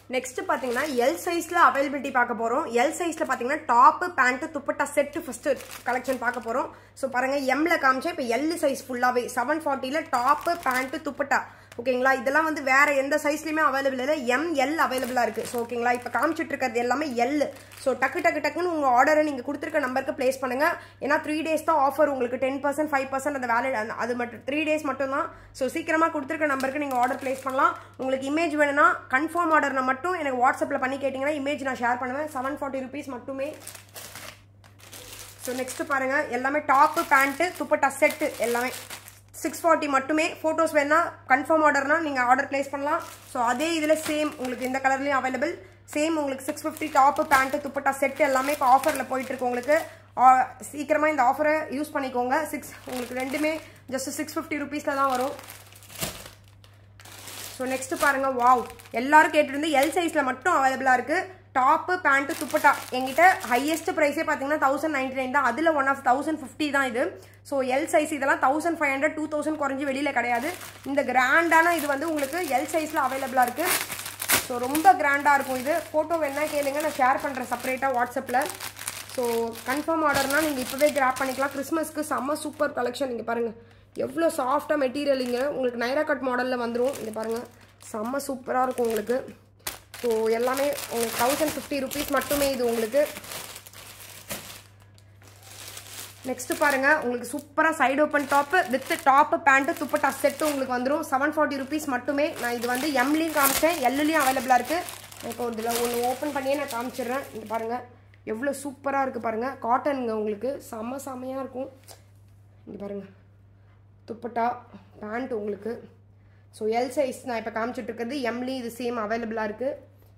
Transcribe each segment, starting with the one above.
next பாத்தீங்கன்னா L சைஸ்ல availability பார்க்க போறோம் எல் சைஸ்ல பாத்தீங்கன்னா top pant dupatta set first collection பார்க்க போறோம் ஸோ பாருங்க எம்ல காமிச்சேன் இப்போ எல் சைஸ் ஃபுல்லாவே செவன் ஃபார்ட்டில டாப் பேண்ட் துப்பட்டா ஓகேங்களா இதெல்லாம் வந்து வேற எந்த சைஸ்லயுமே அவைலபிள் இல்லை எம் எல் அவைலபிளா இருக்கு ஸோ ஓகேங்களா இப்போ காமிச்சிட்டு இருக்கிறது எல்லாமே எல் ஸோ டக்கு டக்கு டக்குன்னு உங்க ஆர்டரை நீங்க கொடுத்துருக்க நம்பருக்கு பிளேஸ் பண்ணுங்க ஏன்னா த்ரீ டேஸ் தான் ஆஃபர் உங்களுக்கு டென் பர்சன்ட் ஃபைவ் பர்சன்ட் அந்த வேலை அது மட்டும் த்ரீ டேஸ் மட்டும் தான் ஸோ சீக்கிரமா கொடுத்துருக்க நம்பருக்கு நீங்க ஆர்டர் பிளேஸ் பண்ணலாம் உங்களுக்கு இமேஜ் வேணும்னா கன்ஃபார்ம் ஆர்டர்னா மட்டும் எனக்கு வாட்ஸ்அப்ல பண்ணி கேட்டிங்கன்னா இமேஜ் நான் ஷேர் பண்ணுவேன் செவன் ஃபார்ட்டி ருபீஸ் மட்டுமே ஸோ நெக்ஸ்ட் பாருங்க எல்லாமே டாப்பு பேண்ட்டு துப்பட்டா செட்டு எல்லாமே சிக்ஸ் ஃபார்ட்டி மட்டுமே ஃபோட்டோஸ் வேணா கன்ஃபார்ம் ஆர்டர்னா நீங்கள் ஆர்டர் ப்ளேஸ் பண்ணலாம் ஸோ அதே இதில் சேம் உங்களுக்கு இந்த கலர்லேயும் அவைலபிள் சேம் உங்களுக்கு six fifty top pant dupatta set எல்லாமே இப்போ ஆஃபரில் போயிட்டுருக்கு உங்களுக்கு சீக்கிரமாக இந்த ஆஃபரை யூஸ் பண்ணிக்கோங்க சிக்ஸ் உங்களுக்கு ரெண்டுமே ஜஸ்ட் சிக்ஸ் ஃபிஃப்டி ருபீஸில் தான் வரும் ஸோ நெக்ஸ்ட் பாருங்க வாவ் எல்லாரும் கேட்டிருந்து எல் சைஸில் மட்டும் அவைலபிளாக இருக்கு டாப்பு பேண்ட்டு துப்பட்டா எங்கிட்ட ஹையஸ்ட் ப்ரைஸே பார்த்தீங்கன்னா தௌசண்ட் நைன்டி நைன் தான் அதில் ஒன் ஆஃப் தௌசண்ட் ஃபிஃப்டி தான் இது ஸோ எல் சைஸ் இதெல்லாம் thousand five hundred two thousand குறைஞ்சி வெளியில் கிடையாது இந்த கிராண்டான இது வந்து உங்களுக்கு எல் சைஸில் அவைலபிளாக இருக்கு ஸோ ரொம்ப கிராண்டாக இருக்கும் இது ஃபோட்டோ வேணா கேளுங்க நான் ஷேர் பண்ணுறேன் செப்பரேட்டாக வாட்ஸ்அப்பில் ஸோ கன்ஃபார்ம் ஆர்டர்னா நீங்கள் இப்போவே கிராப் பண்ணிக்கலாம் கிறிஸ்மஸ்க்கு செம்ம சூப்பர் கலெக்ஷன் இங்கே பாருங்கள் எவ்வளோ சாஃப்டாக மெட்டீரியல் இங்கே உங்களுக்கு நைரா கட் மாடலில் வந்துடும் இங்கே பாருங்கள் செம்ம சூப்பராக இருக்கும் உங்களுக்கு ஸோ எல்லாமே உங்களுக்கு தௌசண்ட் ஃபிஃப்டி ருபீஸ் மட்டுமே இது உங்களுக்கு நெக்ஸ்ட் பாருங்க உங்களுக்கு சூப்பராக side open top with top pant dupatta set உங்களுக்கு வந்துடும் செவன் ஃபார்ட்டி ருபீஸ் மட்டுமே நான் இது வந்து எம்லையும் காமிச்சேன் எல்லுலையும் அவைலபிளாக இருக்குது இப்போ இதில் ஒன்று ஓப்பன் பண்ணியே நான் காமிச்சிடுறேன் இது பாருங்கள் எவ்வளோ சூப்பராக இருக்குது பாருங்கள் காட்டனுங்க உங்களுக்கு செம்ம செம்மையாக இருக்கும் இங்கே பாருங்கள் துப்பட்டா பேண்ட் உங்களுக்கு ஸோ எல் சைஸ் நான் இப்போ காமிச்சிட்டு இருக்கிறது எம்லி இது சேம் அவைலபிளாக இருக்குது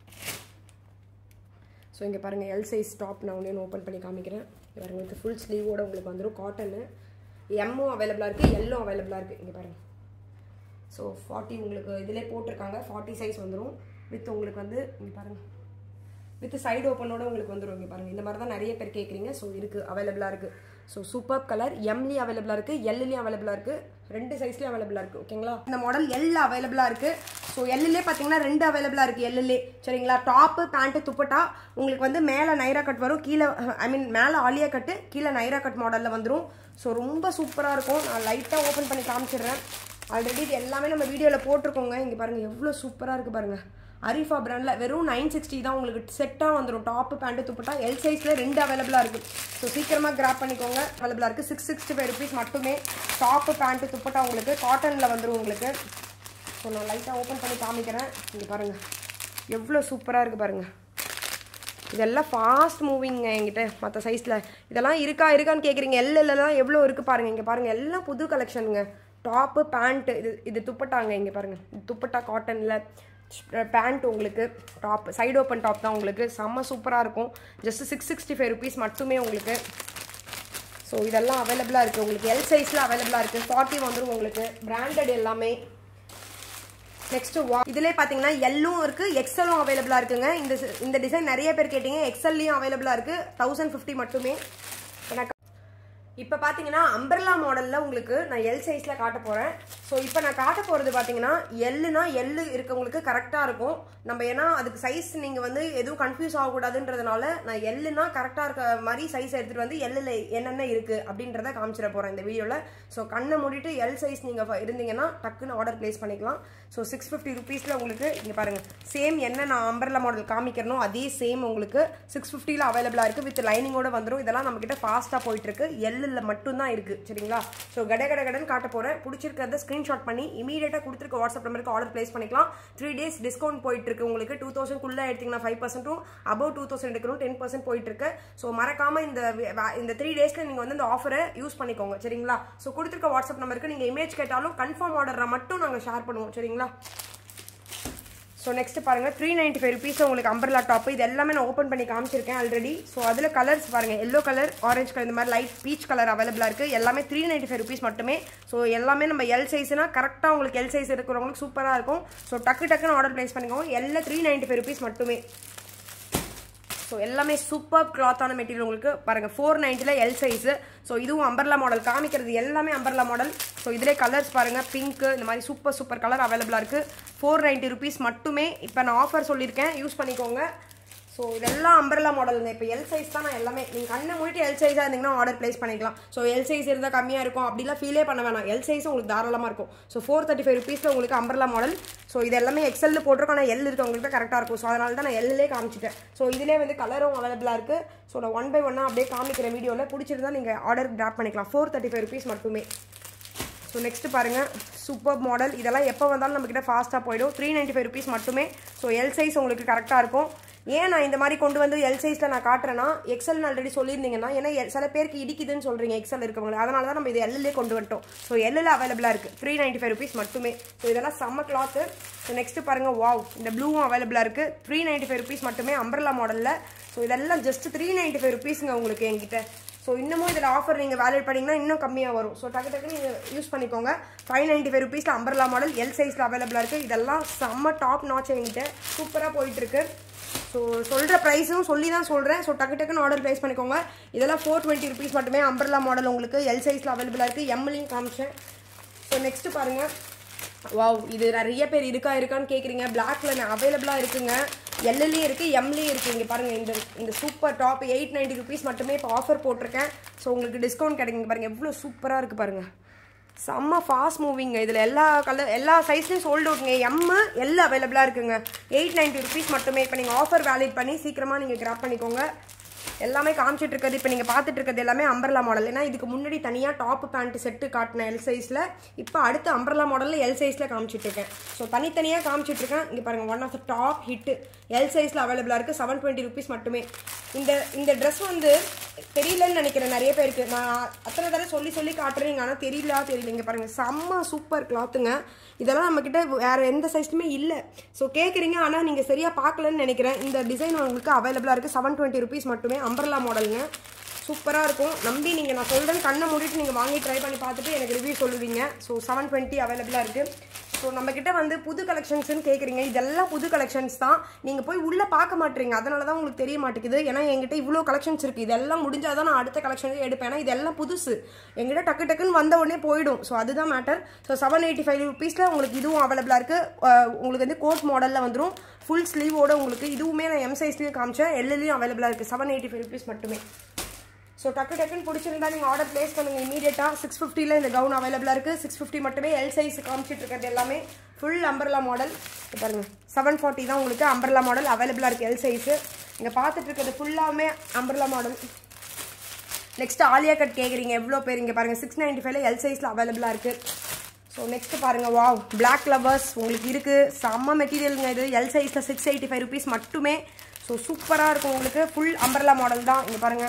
ஸோ இங்கே பாருங்கள் எல் சைஸ் டாப் நான் ஒன்று ஓப்பன் பண்ணி காமிக்கிறேன் இங்க பாருங்க இது ஃபுல் ஸ்லீவோட உங்களுக்கு வந்துடும் காட்டனு எம்மும் அவைலபிளாக இருக்குது எல்லும் அவைலபிளாக இருக்குது இங்கே பாருங்கள் ஸோ ஃபார்ட்டி உங்களுக்கு இதிலே போட்டிருக்காங்க ஃபார்ட்டி சைஸ் வந்துடும் வித் உங்களுக்கு வந்து இங்கே பாருங்கள் வித் சைடு ஓப்பனோட உங்களுக்கு வந்துடும் இங்கே பாருங்கள் இந்த மாதிரி தான் நிறைய பேர் கேட்குறீங்க ஸோ இருக்குது அவைலபிளாக இருக்குது ஸோ சூப்பர் கலர் எம்லி அவைலபிளாக இருக்குது எல்லுலேயும் அவைலபிளாக இருக்குது ரெண்டு சைஸ்லேயும் அவைலபிளாக இருக்குது ஓகேங்களா இந்த மாடல் எல் அவைலபிளாக இருக்குது ஸோ எல்லுலே பார்த்தீங்கன்னா ரெண்டு அவைலபிளாக இருக்குது எல்லுலே சரிங்களா டாப்பு பேண்ட்டு துப்பட்டா உங்களுக்கு வந்து மேலே நைரா கட் வரும் கீழே ஐ மீன் மேலே ஆலியா கட்டு கீழே நைரா கட் மாடலில் வந்துடும் ஸோ ரொம்ப சூப்பராக இருக்கும் நான் லைட்டாக ஓப்பன் பண்ணி காமிச்சிடுறேன் ஆல்ரெடி இது எல்லாமே நம்ம வீடியோவில் போட்டிருக்கோங்க இங்கே பாருங்கள் எவ்வளோ சூப்பராக இருக்குது பாருங்கள் அரிஃபா பிராண்டில் வெறும் நைன் சிக்ஸ்டி தான் உங்களுக்கு செட்டாக வந்துடும் டாப்பு பேண்ட்டு துப்பட்டா எல் சைஸில் ரெண்டு அவைலபிளாக இருக்குது ஸோ சீக்கிரமாக கிராப் பண்ணிக்கோங்க அவைலபிளாக இருக்குது சிக்ஸ் சிக்ஸ்டி ஃபைவ் ருபீஸ் மட்டுமே டாப்பு பேண்ட்டு துப்பட்டா உங்களுக்கு காட்டனில் வந்துடும் உங்களுக்கு ஸோ நான் லைட்டாக ஓப்பன் பண்ணி காமிக்கிறேன் இங்கே பாருங்கள் எவ்வளோ சூப்பராக இருக்குது பாருங்கள் இதெல்லாம் ஃபாஸ்ட் மூவிங்க என்கிட்ட மற்ற சைஸில் இதெல்லாம் இருக்கா இருக்கான்னு கேட்குறீங்க எல்லாம் எவ்வளோ இருக்குது பாருங்கள் இங்கே பாருங்கள் எல்லாம் புது கலெக்ஷனுங்க டாப்பு பேண்ட்டு இது இது துப்பட்டாங்க இங்கே பாருங்கள் இது துப்பட்டா காட்டனில் பேண்ட் உங்களுக்கு டாப் சைடு ஓப்பன் டாப் தான் உங்களுக்கு செம்ம சூப்பராக இருக்கும் just six sixty five rupees மட்டுமே உங்களுக்கு ஸோ இதெல்லாம் அவைலபிளாக இருக்குது உங்களுக்கு எல் சைஸில் அவைலபிளாக இருக்குது ஃபார்ட்டி வந்துடும் உங்களுக்கு பிராண்டட் எல்லாமே நெக்ஸ்ட் வா இதிலே பார்த்தீங்கன்னா எல்லும் இருக்குது எக்ஸலும் அவைலபிளாக இருக்குங்க இந்த இந்த டிசைன் நிறைய பேர் கேட்டீங்க எக்ஸல்லையும் அவைலபிளாக இருக்குது தௌசண்ட் ஃபிஃப்டி மட்டுமே எனக்கு இப்போ பார்த்தீங்கன்னா அம்பர்லா மாடலில் உங்களுக்கு நான் எல் சைஸில் காட்ட போகிறேன் ஸோ இப்போ நான் காட்ட போகிறது பார்த்தீங்கன்னா எல்லுனா எள்ளு இருக்கவங்களுக்கு கரெக்டாக இருக்கும் நம்ம ஏன்னா அதுக்கு சைஸ் நீங்கள் வந்து எதுவும் கன்ஃபியூஸ் ஆகக்கூடாதுன்றதுனால நான் எல்லுனா கரெக்டாக இருக்க மாதிரி சைஸ் எடுத்துகிட்டு வந்து எல்லில் என்னென்ன இருக்குது அப்படின்றத காமிச்சிட போகிறேன் இந்த வீடியோவில் ஸோ கண்ணை மூடிட்டு எல் சைஸ் நீங்கள் இருந்தீங்கன்னா டக்குன்னு ஆர்டர் ப்ளேஸ் பண்ணிக்கலாம் ஸோ சிக்ஸ் ஃபிஃப்டி ருபீஸில் உங்களுக்கு இங்கே பாருங்கள் சேம் என்ன நான் அம்பர்லா மாடல் காமிக்கிறனோ அதே சேம் உங்களுக்கு சிக்ஸ் ஃபிஃப்டியில் அவைலபிளாக இருக்குது வித் லைனிங்கோட வந்துடும் இதெல்லாம் நம்மக்கிட்ட ஃபாஸ்ட்டாக போயிட்டுருக்கு எல்லில் மட்டும்தான் இருக்குது சரிங்களா ஸோ கட கட கடன்னு காட்ட போகிறேன் பிடிச்சிருக்கிறத ஸ்க்ரீன்ஷாட் பண்ணி இமீடியட்டாக கொடுத்துருக்க வாட்ஸ்அப் நம்பருக்கு ஆர்டர் ப்ளேஸ் பண்ணிக்கலாம் த்ரீ டேஸ் டிஸ்கவுண்ட் போயிட்டு இருக்கு உங்களுக்கு டூ தௌசண்ட்குள்ளே எடுத்தீங்கன்னா ஃபைவ் பர்சன்ட்டும் அபவ் டூ தௌசண்ட் எடுக்கணும் டென் பர்சன்ட் போயிட்டு இருக்கு ஸோ மறக்காம இந்த வே- இந்த த்ரீ டேஸ்ல நீங்கள் வந்து இந்த ஆஃபரை யூஸ் பண்ணிக்கோங்க சரிங்களா ஸோ கொடுத்துருக்க வாட்ஸ்அப் நம்பருக்கு நீங்கள் இமேஜ் கேட்டாலும் கன்ஃபார்ம் ஆர்டரை மட்டும் நாங்கள் ஷேர் பண்ணுவோம் சரிங்களா ஸோ நெக்ஸ்ட் பாருங்க த்ரீ நைன்டி ஃபைவ் ருபீஸ் உங்களுக்கு அம்பர்லா டாப் இது எல்லாமே நான் ஓப்பன் பண்ணி காமிச்சிருக்கேன் ஆல்ரெடி ஸோ அதில் கலர்ஸ் பாருங்க எல்லோ கலர் ஆரஞ்சு கலர் இந்த மாதிரி லைட் பீச் கலர் அவைலபிளாக இருக்குது எல்லாமே த்ரீ நைன்டி ஃபைவ் ருபீஸ் மட்டுமே ஸோ எல்லாமே நம்ம எல் சைஸ்னா கரெக்டாக உங்களுக்கு எல் சைஸ் இருக்கிறவங்களுக்கு சூப்பராக இருக்கும் ஸோ டக்கு டக்குன்னு ஆர்டர் ப்ளேஸ் பண்ணிக்கோங்க எல்லாம் த்ரீ நைன்டி ஃபைவ் ருபீஸ் மட்டுமே ஸோ எல்லாமே சூப்பர் கிளாத்தான மெட்டீரியல் உங்களுக்கு பாருங்கள் ஃபோர் நைன்ட்டியில் எல் சைஸு ஸோ இதுவும் அம்பர்லா மாடல் காமிக்கிறது எல்லாமே அம்பர்லா மாடல் ஸோ இதிலே கலர்ஸ் பாருங்கள் பிங்க்கு இந்த மாதிரி சூப்பர் சூப்பர் கலர் அவைலபிளாக இருக்குது ஃபோர் நைன்ட்டி ருபீஸ் மட்டுமே இப்போ நான் ஆஃபர் சொல்லியிருக்கேன் யூஸ் பண்ணிக்கோங்க ஸோ இதெல்லாம் அம்பர்லா மாடலுங்க இப்போ எல் சைஸ் தான் நான் எல்லாமே நீங்கள் கண்ணை மூடிட்டு எல் சைஸாக இருந்தீங்கன்னா ஆர்டர் ப்ளேஸ் பண்ணிக்கலாம் ஸோ எல் சைஸ் இருந்தால் கம்மியாக இருக்கும் அப்படிலாம் ஃபீலே பண்ண வேணாம் எல் சைஸ் உங்களுக்கு தாராளமாக இருக்கும் ஸோ ஃபோர் தேர்ட்டி ஃபைவ் ருபீஸில் உங்களுக்கு அம்பர்லா மாடல் ஸோ இது எல்லாமே எக்ஸலில் போட்டிருக்கோம் ஆனால் எல் இருக்கவங்களுக்கு கரெக்டாக இருக்கும் ஸோ அதனால தான் நான் எல்லே காமிச்சிட்டேன் ஸோ இதிலே வந்து கலரும் அவைலபிளாக இருக்குது ஸோ நான் ஒன் பை ஒன்னாக அப்படியே காமிக்கிற வீடியோவில் பிடிச்சிருந்தா நீங்கள் ஆர்டர் ட்ராப் பண்ணிக்கலாம் ஃபோர் தேர்ட்டி ஃபைவ் ருபீஸ் மட்டுமே ஸோ நெக்ஸ்ட் பாருங்கள் சூப்பர் மாடல் இதெல்லாம் எப்போ வந்தாலும் நம்மக்கிட்ட ஃபாஸ்ட்டாக போயிடும் த்ரீ நைன்ட்டி ஃபைவ் ருபீஸ் மட்டுமே ஸோ எல் சைஸ் உங்களுக்கு கரெக்டாக இருக்கும் ஏன் நான் இந்த மாதிரி கொண்டு வந்து எல் சைஸில் நான் காட்டுறேன்னா எக்ஸல் ஆல்ரெடி சொல்லியிருந்தீங்கன்னா ஏன்னா எல்- சில பேருக்கு இடிக்குதுன்னு சொல்கிறீங்க எக்ஸல் இருக்கவங்க அதனால தான் நம்ம இது எல்லே கொண்டு வந்துட்டோம் ஸோ எல்லில் அவைலபிளாக இருக்குது த்ரீ நைன்ட்டி ஃபைவ் ருபீஸ் மட்டுமே ஸோ இதெல்லாம் செம்ம கிளாத்து ஸோ நெக்ஸ்ட் பாருங்கள் வாவ் இந்த ப்ளூவும் அவைலபிளாக இருக்குது த்ரீ நைன்ட்டி ஃபைவ் ருபீஸ் மட்டுமே அம்பர்லா மாடலில் ஸோ இதெல்லாம் ஜஸ்ட் த்ரீ நைன்ட்டி ஃபைவ் ருபீஸுங்க உங்களுக்கு என்கிட்ட ஸோ இன்னமும் இதில் ஆஃபர் நீங்கள் வேலிட் பண்ணிங்கன்னா இன்னும் கம்மியாக வரும் ஸோ டக்கு டக்குன்னு நீங்கள் யூஸ் பண்ணிக்கோங்க ஃபைவ் நைன்ட்டி ஃபைவ் ருபீஸில் அம்பர்லா மாடல் எல் சைஸில் அவைலபிளாக இருக்குது இதெல்லாம் செம்ம டாப் நாச் என்கிட்ட சூப்பராக போயிட்டுருக்கு ஸோ சொல்கிற ப்ரைஸும் சொல்லி தான் சொல்கிறேன் ஸோ டக்கு டக்குன்னு ஆர்டர் ப்ளேஸ் பண்ணிக்கோங்க இதெல்லாம் ஃபோர் டுவெண்ட்டி ருபீஸ் மட்டுமே அம்பர்லா மாடல் உங்களுக்கு எல் சைஸில் அவைலபிளாக இருக்குது எம்லையும் காமிச்சேன் ஸோ நெக்ஸ்ட் பாருங்கள் வாவ் இது நிறைய பேர் இருக்கா இருக்கான்னு கேட்குறீங்க பிளாக்ல அவைலபிளாக இருக்குங்க எல்லையும் இருக்குது எம்லேயும் இருக்குது இங்கே பாருங்கள் இந்த இந்த super top eight ninety rupees மட்டுமே இப்போ ஆஃபர் போட்டிருக்கேன் ஸோ உங்களுக்கு டிஸ்கவுண்ட் கிடைக்குங்க பாருங்கள் எவ்வளோ சூப்பராக இருக்குது பாருங்கள் செம்ம ஃபாஸ்ட் மூவிங்க இதில் எல்லா கலர் எல்லா சைஸ்லையும் சோல்ட் அவுட்ங்க எம்மு எல்லாம் அவைலபிளாக இருக்குங்க எயிட் நைன்ட்டி ருபீஸ் மட்டுமே இப்போ நீங்கள் ஆஃபர் வேலிட் பண்ணி சீக்கிரமாக நீங்கள் கிராப் பண்ணிக்கோங்க எல்லாமே காமிச்சிட்டு இருக்கிறது இப்போ நீங்கள் பார்த்துட்டு இருக்கிறது எல்லாமே அம்பர்லா மாடல் ஏன்னா இதுக்கு முன்னாடி தனியாக டாப் பேண்ட் செட்டு காட்டின எல் சைஸில் இப்போ அடுத்து அம்பர்லா மாடலில் எல் சைஸில் காமிச்சிட்டு இருக்கேன் ஸோ தனித்தனியாக காமிச்சிட்டு இருக்கேன் இங்கே பாருங்கள் one of the top hit L சைஸில் அவைலபிளாக இருக்குது செவன் டுவெண்ட்டி ருபீஸ் மட்டுமே இந்த இந்த ட்ரெஸ் வந்து தெரியலன்னு நினைக்கிறேன் நிறைய பேருக்கு நான் அத்தனை தடவை சொல்லி சொல்லி காட்டுறீங்க ஆனால் தெரியல தெரியல இங்கே பாருங்கள் செம்ம சூப்பர் கிளாத்துங்க இதெல்லாம் நம்மக்கிட்ட வேறு எந்த சைஸ்லுமே இல்லை ஸோ கேட்குறீங்க ஆனால் நீங்கள் சரியாக பார்க்கலன்னு நினைக்கிறேன் இந்த டிசைன் உங்களுக்கு அவைலபிளாக இருக்குது செவன் டுவெண்ட்டி ருபீஸ் மட்டுமே அம்பர்லா மாடலுங்க சூப்பராக இருக்கும் நம்பி நீங்கள் நான் சொல்கிறேன் கண்ணை மூடிட்டு நீங்கள் வாங்கி ட்ரை பண்ணி பார்த்துட்டு எனக்கு ரிவ்யூ சொல்லுவீங்க ஸோ செவன் டுவெண்ட்டி அவைலபிளாக இருக்குது ஸோ நம்மக்கிட்ட வந்து புது கலெக்ஷன்ஸ்னு கேட்குறீங்க இதெல்லாம் புது கலெக்ஷன்ஸ் தான் நீங்கள் போய் உள்ளே பார்க்க மாட்டீங்க அதனால தான் உங்களுக்கு தெரிய மாட்டேங்குது ஏன்னா என்கிட்ட இவ்வளோ கலெக்ஷன்ஸ் இருக்குது இதெல்லாம் முடிஞ்சால் தான் நான் அடுத்த கலெக்ஷன் எடுப்பேன் ஏன்னா இதெல்லாம் புதுசு எங்கிட்ட டக்கு டக்குன்னு வந்த உடனே போயிடும் ஸோ அதுதான் matter so seven eighty five ருபீஸில் உங்களுக்கு இதுவும் அவைலபிளாக இருக்குது உங்களுக்கு வந்து கோட் மாடலில் வந்துடும் ஃபுல் ஸ்லீவோட உங்களுக்கு இதுவுமே நான் எம் சைஸ்லேயும் காமிச்சேன் எல்லையும் அவைலபிளாக இருக்குது செவன் எயிட்டி ஃபைவ் ருபீஸ் மட்டுமே ஸோ டக்கு டக்குன்னு பிடிச்சிருந்தா நீங்கள் ஆர்டர் ப்ளேஸ் பண்ணுங்கள் இமீடியட்டாக சிக்ஸ் ஃபிஃப்டியில் இந்த கவுன் அவைலபிளாக இருக்குது சிக்ஸ் ஃபிஃப்டி மட்டுமே எல் சைஸ் காமிச்சிட்டு இருக்கிறது எல்லாமே ஃபுல் அம்பர்லா மாடல் பாருங்க செவன் ஃபார்ட்டி தான் உங்களுக்கு அம்பர்லா மாடல் அவைலபிளாக இருக்குது எல் சைஸு இங்கே பார்த்துட்டு இருக்கிறது ஃபுல்லாமே umbrella model next Alia cut கேட்குறீங்க எவ்வளோ பேர் இங்கே பாருங்கள் சிக்ஸ் நைன்ட்டி ஃபைவ்ல எல் சைஸில் அவைலபிளாக இருக்குது ஸோ நெக்ஸ்ட் பாருங்கள் வாவ் பிளாக் லவர்ஸ் உங்களுக்கு இருக்குது செம்ம மெட்டீரியலுங்க இது எல் சைஸில் சிக்ஸ் எயிட்டி ஃபைவ் ருபீஸ் மட்டுமே ஸோ சூப்பராக இருக்கும் உங்களுக்கு ஃபுல் அம்பர்லா மாடல் தான் இங்கே பாருங்கள்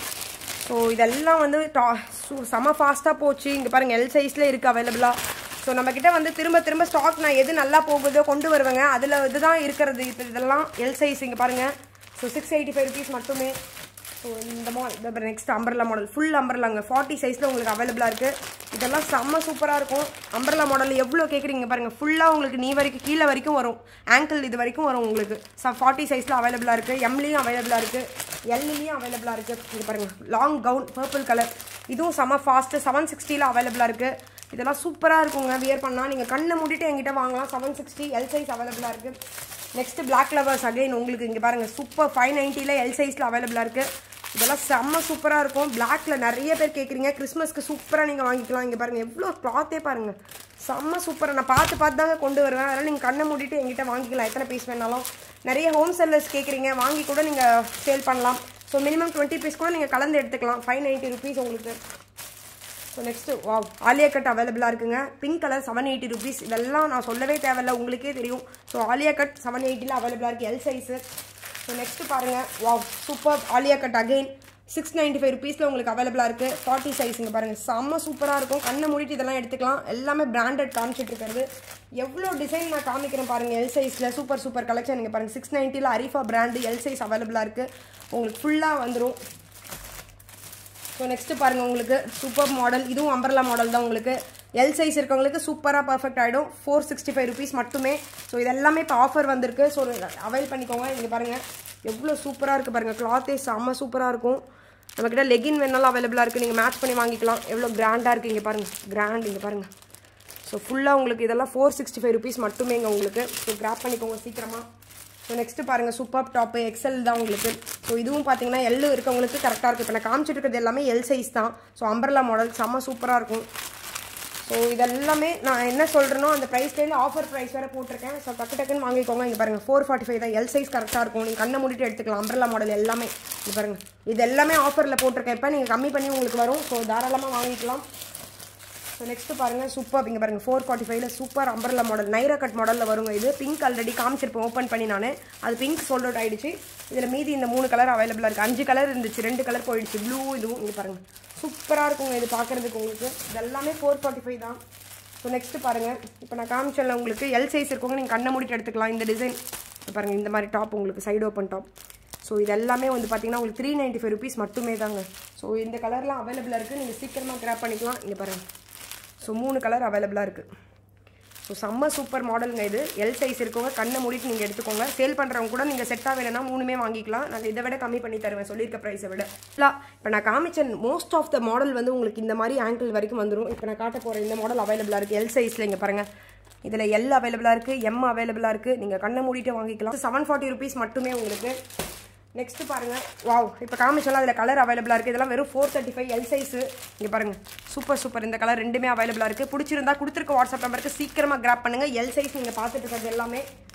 ஸோ இதெல்லாம் வந்து டா சு- செம ஃபாஸ்ட்டாக போச்சு இங்கே பாருங்கள் எல் சைஸில் இருக்குது அவைலபிளாக ஸோ நம்மக்கிட்ட வந்து திரும்ப திரும்ப ஸ்டாக் நான் எது நல்லா போகுதோ கொண்டு வருவேங்க அதில் இதுதான் இருக்கிறது இப்போ இதெல்லாம் எல் சைஸ் இங்கே பாருங்கள் so six eighty five rupees மட்டுமே ஸோ இந்த model next umbrella model full அம்பர்லாங்க ஃபார்ட்டி சைஸில் உங்களுக்கு அவைலபிளாக இருக்குது இதெல்லாம் செம்ம சூப்பராக இருக்கும் அம்பர்லா மாடல் எவ்வளோ கேட்குறீங்க பாருங்கள் ஃபுல்லாக உங்களுக்கு நீ வரைக்கும் கீழே வரைக்கும் வரும் ஆங்கிள் இது வரைக்கும் வரும் உங்களுக்கு ச ஃபார்ட்டி சைஸில் அவைலபிளாக இருக்குது எம்லேயும் அவைலபிளாக இருக்குது எல்லையும் அவைலபிளாக இருக்குது இங்கே பாருங்கள் லாங் கவுன் பர்பிள் கலர் இதுவும் செம ஃபாஸ்ட்டு செவன் சிக்ஸ்டியில் அவைலபிளாக இருக்குது இதெல்லாம் சூப்பராக இருக்குங்க வியர் பண்ணால் நீங்கள் கண்ணை மூடிட்டு என்கிட்ட வாங்கலாம் செவன் சிக்ஸ்டி எல் சைஸ் அவைலபிளாக இருக்குது நெக்ஸ்ட் பிளாக் லவர்ஸ் அகைன் உங்களுக்கு இங்கே பாருங்கள் சூப்பர் ஃபைவ் நைன்ட்டியில் எல் சைஸில் அவைலபிளாக இருக்குது இதெல்லாம் செம்ம சூப்பராக இருக்கும் பிளாக்ல நிறைய பேர் கேட்குறீங்க கிறிஸ்மஸ்க்கு சூப்பராக நீங்கள் வாங்கிக்கலாம் இங்கே பாருங்கள் எவ்வளோ கிளாத்தே பாருங்கள் செம்ம சூப்பராக நான் பார்த்து பார்த்து தாங்க கொண்டு வருவேன் அதனால் நீங்கள் கண்ணை மூடிட்டு என்கிட்ட வாங்கிக்கலாம் எத்தனை பீஸ் வேணாலும் நிறைய ஹோம் செல்லர்ஸ் கேட்குறீங்க வாங்கி கூட நீங்கள் சேல் பண்ணலாம் ஸோ மினிமம் டுவெண்ட்டி பீஸ் கூட நீங்கள் கலந்து எடுத்துக்கலாம் ஃபைவ் நைன்ட்டி ருபீஸ் உங்களுக்கு so next wow Alia cut அவைலபிளாக இருக்குங்க pink colour seven eighty rupees இதெல்லாம் நான் சொல்லவே தேவையில்ல உங்களுக்கே தெரியும் ஸோ ஆலியா கட் செவன் எயிட்டியில் அவைலபிளாக இருக்குது எல் சைஸு ஸோ நெக்ஸ்ட்டு பாருங்கள் wow super Alia cut again six ninety five ருபீஸில் உங்களுக்கு அவைலபிளாக இருக்குது ஃபார்ட்டி சைஸுங்க பாருங்கள் செம்ம சூப்பராக இருக்கும் கண்ணை மூடிட்டு இதெல்லாம் எடுத்துக்கலாம் எல்லாமே பிராண்டட் காமிச்சிட்டு இருக்கிறது எவ்வளோ டிசைன் நான் காமிக்கிறேன் பாருங்கள் எல் சைஸில் சூப்பர் சூப்பர் கலெக்ஷன் நீங்கள் பாருங்கள் சிக்ஸ் நைன்ட்டியில் அரிஃபா பிராண்டு எல் சைஸ் அவைலபிளாக இருக்குது உங்களுக்கு ஃபுல்லாக வந்துடும் ஸோ நெக்ஸ்ட்டு பாருங்கள் உங்களுக்கு சூப்பர் மாடல் இதுவும் அம்பர்லா மாடல் தான் உங்களுக்கு எல் சைஸ் இருக்கவங்களுக்கு சூப்பராக பர்ஃபெக்ட் ஆகிடும் ஃபோர் சிக்ஸ்டி ஃபைவ் ருபீஸ் மட்டுமே ஸோ இது எல்லாமே இப்போ ஆஃபர் வந்திருக்கு ஸோ அவைல் பண்ணிக்கோங்க இங்கே பாருங்கள் எவ்வளோ சூப்பராக இருக்குது பாருங்கள் கிளாத்தே செம்ம சூப்பராக இருக்கும் நம்மக்கிட்ட லெகின் வேணாலும் அவைலபிளாக இருக்குது நீங்கள் மேட்ச் பண்ணி வாங்கிக்கலாம் எவ்வளோ கிராண்டாக இருக்குது இங்கே பாருங்கள் கிராண்ட் இங்கே பாருங்கள் ஸோ ஃபுல்லாக உங்களுக்கு இதெல்லாம் ஃபோர் சிக்ஸ்டி ஃபைவ் ருபீஸ் மட்டுமேங்க உங்களுக்கு ஸோ கிராப் பண்ணிக்கோங்க சீக்கிரமாக ஸோ நெக்ஸ்ட்டு பாருங்கள் சூப்பர் டாப்பு எக்ஸல் தான் உங்களுக்கு ஸோ இதுவும் பார்த்தீங்கன்னா எல்லு இருக்கவங்களுக்கு கரெக்டாக இருக்கும் இப்போ நான் காமிச்சிட்டு இருக்கிறது எல்லாமே எல் சைஸ் தான் ஸோ அம்பர்லா மாடல் செம்ம சூப்பராக இருக்கும் ஸோ இதெல்லாமே நான் என்ன சொல்கிறேனோ அந்த ப்ரைஸ் கையில் ஆஃபர் ப்ரைஸ் வேறு போட்டிருக்கேன் ஸோ டக்கு டக்குன்னு வாங்கிக்கோங்க இங்கே பாருங்கள் ஃபோர் ஃபார்ட்டி ஃபைவ் தான் எல் சைஸ் கரெக்டாக இருக்கும் நீங்கள் கண்ணை மூடிட்டு எடுத்துக்கலாம் அம்பர்லா மாடல் எல்லாமே இங்கே பாருங்கள் இது எல்லாமே ஆஃபரில் போட்டிருக்கேன் இப்போ நீங்கள் கம்மி பண்ணி உங்களுக்கு வரும் ஸோ தாராளமாக வாங்கிக்கலாம் ஸோ நெக்ஸ்ட்டு பாருங்கள் சூப்பர் இங்கே பாருங்கள் ஃபோர் ஃபார்ட்டி ஃபைவ்ல super umbrella model Naira cut மாடலில் வருங்க இது பிங்க் ஆல்ரெடி காமிச்சிருப்பேன் ஓப்பன் பண்ணி நான் அது பிங்க் சோல்ட் அவுட் ஆயிடுச்சு இதில் மீதி இந்த மூணு கலர் அவைலபிளாக இருக்குது அஞ்சு கலர் இருந்துச்சு ரெண்டு கலர் போயிடுச்சு ப்ளூ இதுவும் இங்கே பாருங்கள் சூப்பராக இருக்குங்க இது பார்க்குறதுக்கு உங்களுக்கு இது எல்லாமே ஃபோர் ஃபார்ட்டி ஃபைவ் தான் ஸோ நெக்ஸ்ட்டு பாருங்கள் இப்போ நான் காமிச்சல உங்களுக்கு எல் சைஸ் இருக்கவங்க நீங்கள் கண்ணை மூடிட்டு எடுத்துக்கலாம் இந்த டிசைன் பாருங்கள் இந்த மாதிரி டாப் உங்களுக்கு சைடு ஓப்பன் டாப் ஸோ இது எல்லாமே வந்து பார்த்தீங்கன்னா உங்களுக்கு த்ரீ நைன்ட்டி ஃபைவ் ருபீஸ் மட்டுமே தாங்க ஸோ இந்த கலர்லாம் அவைலபிளாக இருக்குது நீங்கள் சீக்கிரமாக கிராப் பண்ணிக்கலாம் இங்கே பாருங்கள் ஸோ மூணு கலர் அவைலபிளாக இருக்குது ஸோ செம்ம சூப்பர் மாடலுங்க இது எல் சைஸ் இருக்கவங்க கண்ணை மூடிட்டு நீங்கள் எடுத்துக்கோங்க சேல் பண்ணுறவங்க கூட நீங்கள் செட்டாக வேணும்னா மூணுமே வாங்கிக்கலாம் நான் இதை விட கம்மி பண்ணி தருவேன் சொல்லியிருக்க ப்ரைஸை விட இல்லை இப்போ நான் காமிச்ச மோஸ்ட் ஆஃப் த மாடல் வந்து உங்களுக்கு இந்த மாதிரி ஆங்கிள் வரைக்கும் வந்துடும் இப்போ நான் காட்ட போகிற இந்த மாடல் அவைலபிளாக இருக்குது எல் சைஸில் இங்கே பாருங்கள் இதில் எல் அவைலபிளாக இருக்குது எம் அவைலபிளாக இருக்குது நீங்கள் கண்ணை மூடிட்டு வாங்கிக்கலாம் செவன் ஃபார்ட்டி ருபீஸ் மட்டுமே உங்களுக்கு நெக்ஸ்ட் பாருங்க வாவ் இப்போ காமிச்சலாம் அதில் கலர் அவைலபிளாக இருக்குது இதெல்லாம் வெறும் four thirty five L size இங்கே பாருங்க சூப்பர் சூப்பர் இந்த கலர் ரெண்டுமே அவைலபிளாக இருக்குது பிடிச்சிருந்தா கொடுத்துருக்க வாட்ஸ்அப் நம்பருக்கு சீக்கிரமாக கிராப் பண்ணுங்கள் எல் சைஸ் நீங்கள் பார்த்துட்டு இருக்கிறது எல்லாமே